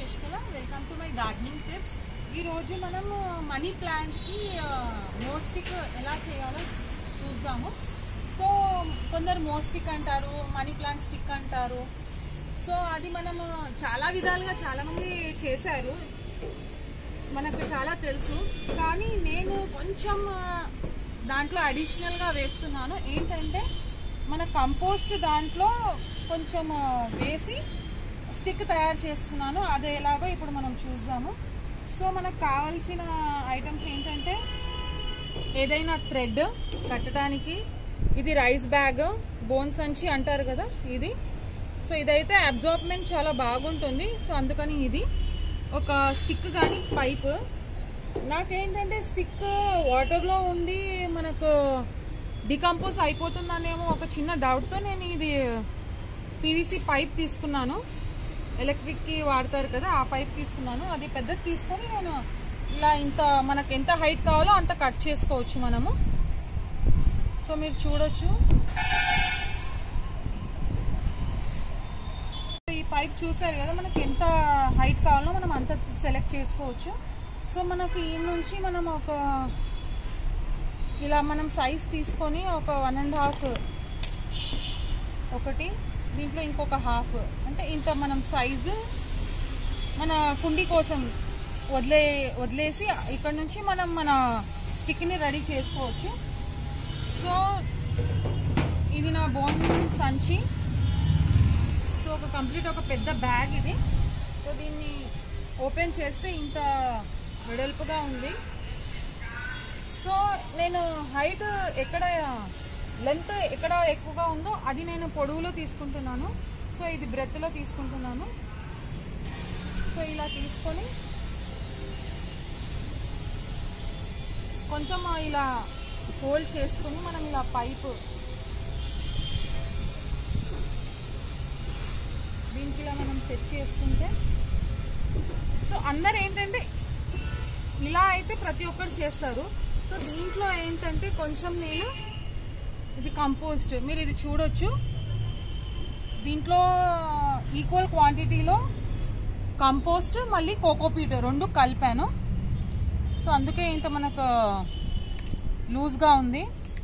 Sasikala welcome to my gardening tips ఈ రోజు మనం మనీ ప్లాంట్ కి మోస్టిక్ ఎలా చేయాలో చూద్దాము సో కొందరు మోస్టిక్ అంటారు మనీ ప్లాంట్ స్టిక్ అంటారు సో అది మనం చాలా విధాలుగా చాలా మంది చేశారు మనకు చాలా తెలుసు కానీ నేను కొంచెం ఆ, దాంట్లో అడిషనల్ గా వేస్తున్నాను ఏంటంటే మన కంపోస్ట్ దాంట్లో కొంచెం ఆ, వేసి స్టిక్ తయారు చేస్తున్నాను అది ఎలాగో ఇప్పుడు మనం చూద్దాము సో మనకు కావాల్సిన ఐటమ్స్ ఏంటంటే ఏదైనా థ్రెడ్ కట్టడానికి ఇది రైస్ బ్యాగ్ బోన్ సంచి అంటారు కదా ఇది సో ఇదైతే అబ్జార్బ్మెంట్ చాలా బాగుంటుంది సో అందుకని ఇది ఒక స్టిక్ కానీ పైప్ నాకేంటంటే స్టిక్ వాటర్లో ఉండి మనకు డికంపోజ్ అయిపోతుందనేమో ఒక చిన్న డౌట్తో నేను ఇది పీవీసీ పైప్ తీసుకున్నాను ఎలక్ట్రిక్కి వాడతారు కదా ఆ పైప్ తీసుకున్నాను అది పెద్దది తీసుకొని నేను ఇలా ఇంత మనకు ఎంత హైట్ కావాలో అంత కట్ చేసుకోవచ్చు మనము సో మీరు చూడొచ్చు ఈ పైప్ చూసారు కదా మనకి ఎంత హైట్ కావాలో మనం అంత సెలెక్ట్ చేసుకోవచ్చు సో మనకి ఈ నుంచి మనం ఒక ఇలా మనం సైజ్ తీసుకొని ఒక వన్ అండ్ హాఫ్ ఒకటి దీంట్లో ఇంకొక హాఫ్ అంటే ఇంత మనం సైజు మన కుండీ కోసం వదిలే వదిలేసి ఇక్కడ నుంచి మనం మన స్టిక్ని రెడీ చేసుకోవచ్చు సో ఇది నా బోన్ సంచి సో ఒక కంప్లీట్ ఒక పెద్ద బ్యాగ్ ఇది సో దీన్ని ఓపెన్ చేస్తే ఇంత వెడల్పుగా ఉంది సో నేను హైట్ ఎక్కడ లెంత్ ఎక్కడ ఎక్కువగా ఉందో అది నేను పొడవులో తీసుకుంటున్నాను సో ఇది బ్రెత్లో తీసుకుంటున్నాను సో ఇలా తీసుకొని కొంచెం ఇలా హోల్డ్ చేసుకొని మనం ఇలా పైపు దీనికి ఇలా మనం సెట్ చేసుకుంటే సో అందరు ఏంటంటే ఇలా అయితే ప్రతి ఒక్కరు చేస్తారు సో దీంట్లో ఏంటంటే కొంచెం నేను ఇది కంపోస్ట్ మీరు ఇది చూడొచ్చు దీంట్లో ఈక్వల్ క్వాంటిటీలో కంపోస్ట్ మళ్ళీ కోకోపీట్ రెండు కలిపాను సో అందుకే ఇంత మనకు లూజ్గా ఉంది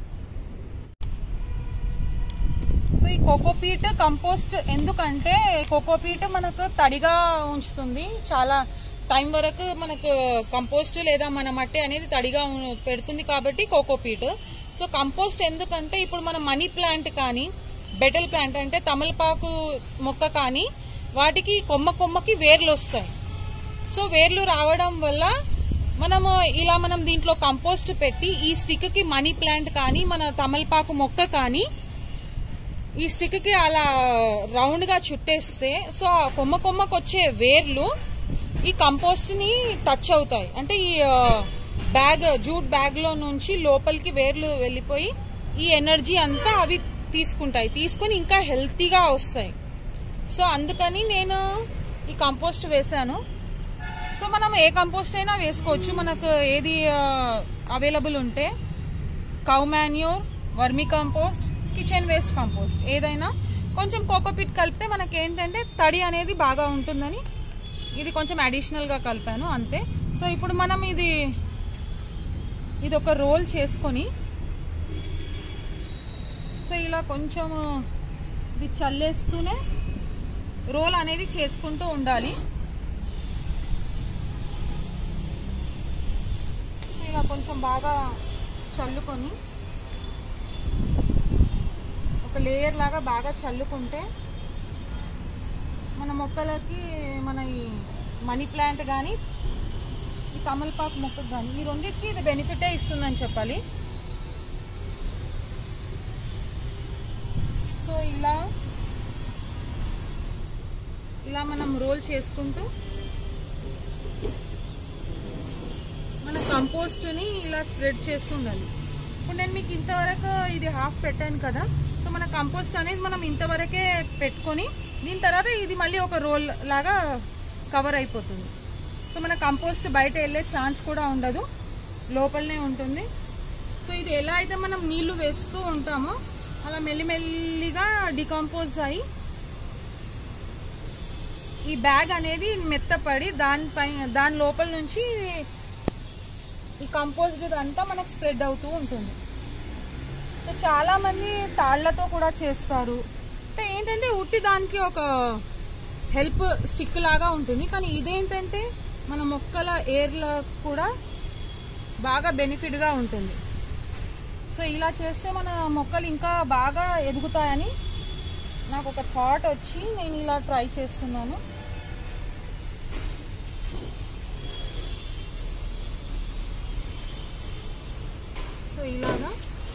సో ఈ కోకోపీట్ కంపోస్ట్ ఎందుకంటే కోకోపీట్ మనకు తడిగా ఉంచుతుంది చాలా టైం వరకు మనకు కంపోస్ట్ లేదా మన మట్టి అనేది తడిగా ఉ- పెడుతుంది కాబట్టి కోకోపీట్ సో కంపోస్ట్ ఎందుకంటే ఇప్పుడు మన మనీ ప్లాంట్ కానీ బెటల్ ప్లాంట్ అంటే తమలపాకు మొక్క కానీ వాటికి కొమ్మ కొమ్మకి వేర్లు వస్తాయి సో వేర్లు రావడం వల్ల మనము ఇలా మనం దీంట్లో కంపోస్ట్ పెట్టి ఈ స్టిక్ కి మనీ ప్లాంట్ కానీ మన తమలపాకు మొక్క కానీ ఈ స్టిక్ కి అలా రౌండ్ గా చుట్టేస్తే సో ఆ కొమ్మ కొమ్మకు వచ్చే వేర్లు ఈ కంపోస్ట్ ని టచ్ అవుతాయి అంటే ఈ బ్యాగ్ జూట్ బ్యాగ్ లో నుంచి లోపలికి వేర్లు వెళ్ళిపోయి ఈ ఎనర్జీ అంతా అవి తీసుకుంటాయి తీసుకుని ఇంకా హెల్తీగా వస్తాయి సో అందుకని నేను ఈ కంపోస్ట్ వేసాను సో మనం ఏ కంపోస్ట్ అయినా వేసుకోవచ్చు మనకు ఏది అవైలబుల్ ఉంటే cow manure vermi compost kitchen waste compost ఏదైనా కొంచెం కోకోపిట్ కలిపితే మనకి ఏంటంటే తడి అనేది బాగా ఉంటుందని ఇది కొంచెం అడిషనల్గా కలిపాను అంతే సో ఇప్పుడు మనం ఇది ఇది ఒక రోల్ చేసుకొని సో ఇలా కొంచెం ఇది చల్లేస్తూనే రోల్ అనేది చేసుకుంటూ ఉండాలి సో ఇలా కొంచెం బాగా చల్లుకొని ఒక లేయర్ లాగా బాగా చల్లుకుంటే మన మొక్కలకి మన ఈ మనీ ప్లాంట్ కానీ ఈ కమలపాకు మొక్కకు కానీ ఈ రెండింటికి ఇది బెనిఫిటే ఇస్తుందని చెప్పాలి సో ఇలా ఇలా మనం రోల్ చేసుకుంటూ మన కంపోస్ట్ని ఇలా స్ప్రెడ్ చేస్తుండాలి ఇప్పుడు నేను మీకు ఇంతవరకు ఇది హాఫ్ పెట్టాను కదా సో మన కంపోస్ట్ అనేది మనం ఇంతవరకే పెట్టుకొని దీని తర్వాత ఇది మళ్ళీ ఒక రోల్ లాగా కవర్ అయిపోతుంది సో మన కంపోస్ట్ బయట వెళ్ళే ఛాన్స్ కూడా ఉండదు లోపలనే ఉంటుంది సో ఇది ఎలా అయితే మనం నీళ్లు వేస్తూ ఉంటామో అలా మెల్లిమెల్లిగా డికంపోజ్ అయ్యి ఈ బ్యాగ్ అనేది మెత్తపడి దానిపై దాని లోపల నుంచి ఈ కంపోజ్డ్ అంతా మనకు స్ప్రెడ్ అవుతూ ఉంటుంది సో చాలా మంది తాళ్లతో కూడా చేస్తారు అంటే ఏంటంటే ఉట్టి దానికి ఒక హెల్ప్ స్టిక్ లాగా ఉంటుంది కానీ ఇదేంటంటే మన మొక్కల ఎయిర్లో కూడా బాగా బెనిఫిట్గా ఉంటుంది సో ఇలా చేస్తే మన మొక్కలు ఇంకా బాగా ఎదుగుతాయని నాకు ఒక థాట్ వచ్చి నేను ఇలా ట్రై చేస్తున్నాను సో ఇలాగా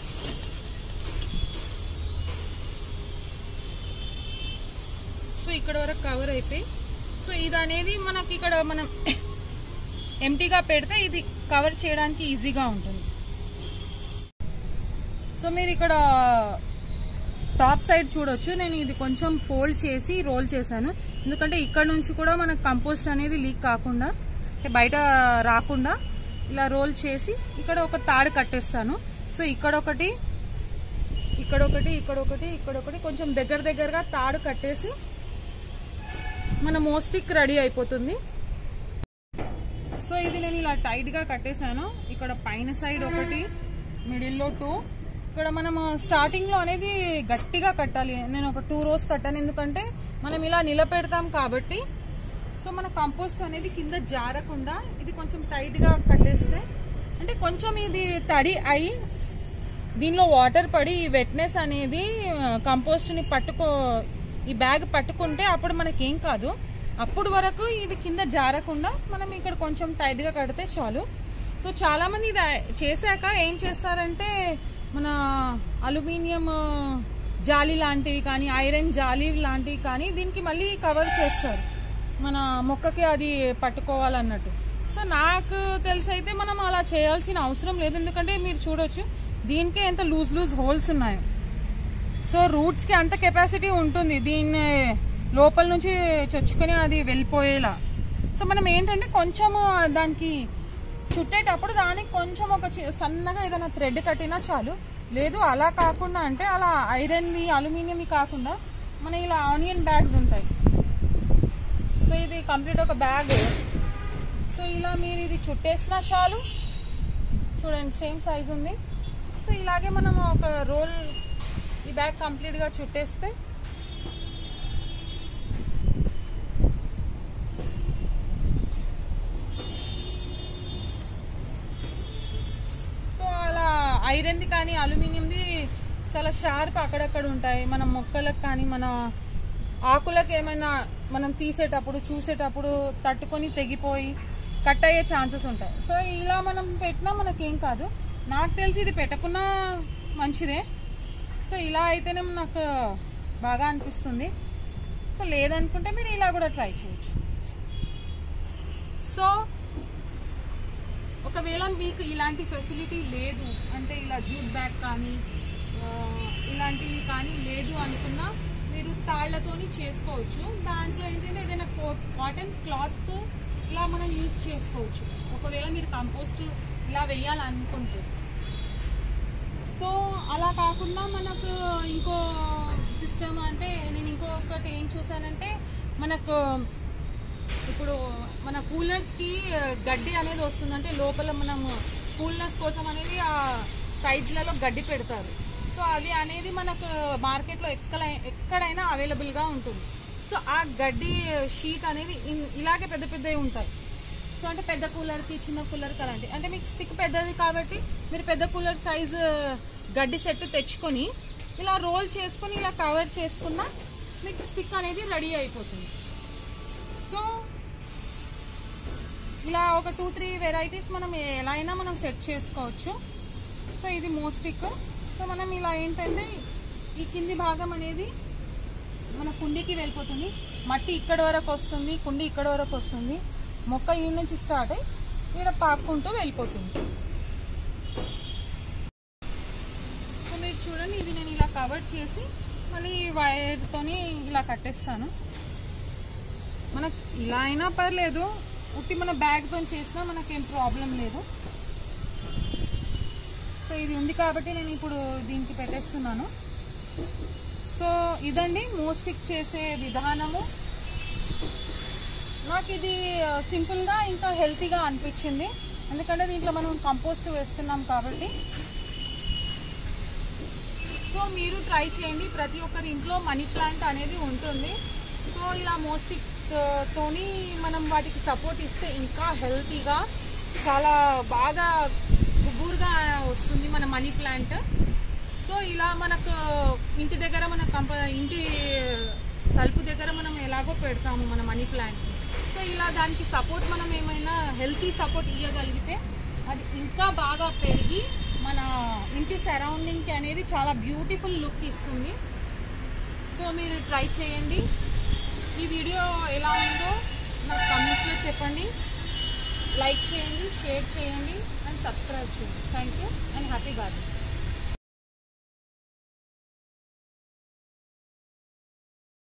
సో ఇక్కడ వరకు కవర్ అయిపోయి సో ఇది అనేది మనకి ఇక్కడ మనం ఎంటీగా పెడితే ఇది కవర్ చేయడానికి ఈజీగా ఉంటుంది సో మీరు ఇక్కడ టాప్ సైడ్ చూడొచ్చు నేను ఇది కొంచెం ఫోల్డ్ చేసి రోల్ చేశాను ఎందుకంటే ఇక్కడ నుంచి కూడా మనకు కంపోస్ట్ అనేది లీక్ కాకుండా అంటే బయట రాకుండా ఇలా రోల్ చేసి ఇక్కడ ఒక తాడు కట్టేస్తాను సో ఇక్కడ ఒకటి ఇక్కడ ఒకటి ఇక్కడ ఒకటి ఇక్కడ ఒకటి కొంచెం దగ్గర దగ్గరగా తాడు కట్టేసి మన మోస్టిక్ రెడీ అయిపోతుంది సో ఇది నేను ఇలా టైట్ గా కట్టేశాను ఇక్కడ పైన సైడ్ ఒకటి మిడిల్ లో టూ ఇక్కడ మనం స్టార్టింగ్ లో అనేది గట్టిగా కట్టాలి నేను ఒక టూ రోస్ కట్టాను ఎందుకంటే మనం ఇలా నిలబెడతాం కాబట్టి సో మన కంపోస్ట్ అనేది కింద జారకుండా ఇది కొంచెం టైట్ గా కట్టేస్తే అంటే కొంచెం ఇది తడి అయి దీనిలో వాటర్ పడి ఈ వెట్నెస్ అనేది కంపోస్ట్ ని పట్టుకో ఈ బ్యాగ్ పట్టుకుంటే అప్పుడు మనకేం కాదు అప్పుడు వరకు ఇది కింద జారకుండా మనం ఇక్కడ కొంచెం టైట్ గా కడితే చాలు సో చాలా మంది ఇది చేశాక ఏం చేస్తారంటే మన అల్యూమినియం జాలి లాంటివి కానీ ఐరన్ జాలి లాంటివి కానీ దీనికి మళ్ళీ కవర్ చేస్తారు మన మొక్కకి అది పట్టుకోవాలన్నట్టు సో నాకు తెలిసి అయితే మనం అలా చేయాల్సిన అవసరం లేదు ఎందుకంటే మీరు చూడొచ్చు దీనికే ఎంత లూజ్ లూజ్ హోల్స్ ఉన్నాయి సో రూట్స్ కి అంత కెపాసిటీ ఉంటుంది దీన్ని లోపల నుంచి చొచ్చుకొని అది వెళ్ళిపోయేలా సో మనం ఏంటంటే కొంచెం దానికి చుట్టేటప్పుడు దానికి కొంచెం ఒక చి- సన్నగా ఏదైనా థ్రెడ్ కట్టినా చాలు లేదు అలా కాకుండా అంటే అలా ఐరన్వి అల్యూమినియంవి కాకుండా మన ఇలా ఆనియన్ బ్యాగ్స్ ఉంటాయి సో ఇది కంప్లీట్ ఒక బ్యాగ్ సో ఇలా మీరు ఇది చుట్టేసినా చాలు చూడండి సేమ్ సైజ్ ఉంది సో ఇలాగే మనం ఒక రోల్ ఈ బ్యాగ్ కంప్లీట్ గా చుట్టేస్తే సో అలా ఐరన్ది కానీ అల్యూమినియంది చాలా షార్ప్ అక్కడక్కడ ఉంటాయి మన మొక్కలకు కానీ మన ఆకులకు ఏమైనా మనం తీసేటప్పుడు చూసేటప్పుడు తట్టుకొని తెగిపోయి కట్ అయ్యే ఛాన్సెస్ ఉంటాయి సో ఇలా మనం పెట్టినా మనకేం కాదు నాకు తెలిసి ఇది పెట్టకున్నా మంచిదే సో ఇలా అయితేనే నాకు బాగా అనిపిస్తుంది సో లేదనుకుంటే మీరు ఇలా కూడా ట్రై చేయొచ్చు సో ఒకవేళ మీకు ఇలాంటి ఫెసిలిటీ లేదు అంటే ఇలా జూట్ బ్యాగ్ కానీ ఆ, ఇలాంటివి కానీ లేదు అనుకున్నా మీరు తాళ్లతోని చేసుకోవచ్చు దాంట్లో ఏంటంటే ఏదైనా కాటన్ క్లాత్ ఇలా మనం యూజ్ చేసుకోవచ్చు ఒకవేళ మీరు కంపోస్ట్ ఇలా వేయాలనుకుంటే సో అలా కాకుండా మనకు ఇంకో సిస్టమ్ అంటే నేను ఇంకొకటి ఏం చూసానంటే మనకు ఇప్పుడు మన కూలర్స్ కి గడ్డి అనేది వస్తుంది అంటే లోపల మనం కూల్నెస్ కోసం అనేది ఆ సైడ్స్లలో గడ్డి పెడతారు సో అవి అనేది మనకు మార్కెట్లో ఎక్కడ ఎక్కడైనా అవైలబుల్ గా ఉంటుంది సో ఆ గడ్డి షీట్ అనేది ఇన్- ఇలాగే పెద్ద పెద్దవి ఉంటాయి సో అంటే పెద్ద కూలర్కి చిన్న కూలర్కి అలాంటి అంటే మీకు స్టిక్ పెద్దది కాబట్టి మీరు పెద్ద కూలర్ సైజ్ గడ్డి సెట్ తెచ్చుకొని ఇలా రోల్ చేసుకొని ఇలా కవర్ చేసుకున్నా మీకు స్టిక్ అనేది రెడీ అయిపోతుంది సో ఇలా ఒక టూ త్రీ వెరైటీస్ మనం ఎలా అయినా మనం సెట్ చేసుకోవచ్చు సో ఇది మోస్టిక్ సో మనం ఇలా ఏంటంటే ఈ కింది భాగం అనేది మన కుండీకి వెళ్ళిపోతుంది మట్టి ఇక్కడ వరకు వస్తుంది కుండి ఇక్కడ వరకు వస్తుంది మొక్క ఈ నుంచి స్టార్ట్ అయ్యి ఇక్కడ పాపుకుంటూ వెళ్ళిపోతుంది సో మీరు చూడండి ఇది నేను ఇలా కవర్ చేసి మళ్ళీ వైర్తోని ఇలా కట్టేస్తాను మనకు ఇలా అయినా పర్లేదు ఉట్టి మన బ్యాగ్తో చేసినా మనకేం ప్రాబ్లం లేదు సో ఇది ఉంది కాబట్టి నేను ఇప్పుడు దీనికి పెట్టేస్తున్నాను సో ఇదండి మోస్టిక్ చేసే విధానము నాకు ఇది సింపుల్గా ఇంకా హెల్తీగా అనిపించింది ఎందుకంటే దీంట్లో మనం కంపోస్ట్ వేస్తున్నాం కాబట్టి సో మీరు ట్రై చేయండి ప్రతి ఒక్కరి ఇంట్లో మనీ ప్లాంట్ అనేది ఉంటుంది సో ఇలా మోస్టిక్ తోని మనం వాటికి సపోర్ట్ ఇస్తే ఇంకా హెల్తీగా చాలా బాగా గుబూరుగా వస్తుంది మన మనీ ప్లాంట్ సో ఇలా మనకు ఇంటి దగ్గర మన కంప ఇంటి తలుపు దగ్గర మనం ఎలాగో పెడతాము మన మనీ ప్లాంట్ని సో ఇలా దానికి సపోర్ట్ మనం ఏమైనా హెల్తీ సపోర్ట్ ఇవ్వగలిగితే అది ఇంకా బాగా పెరిగి మన ఇంటి సరౌండింగ్కి అనేది చాలా బ్యూటిఫుల్ లుక్ ఇస్తుంది సో మీరు ట్రై చేయండి ఈ వీడియో ఎలా ఉందో నాకు కమెంట్స్లో చెప్పండి లైక్ చేయండి షేర్ చేయండి అండ్ సబ్స్క్రైబ్ చేయండి thank you and happy garden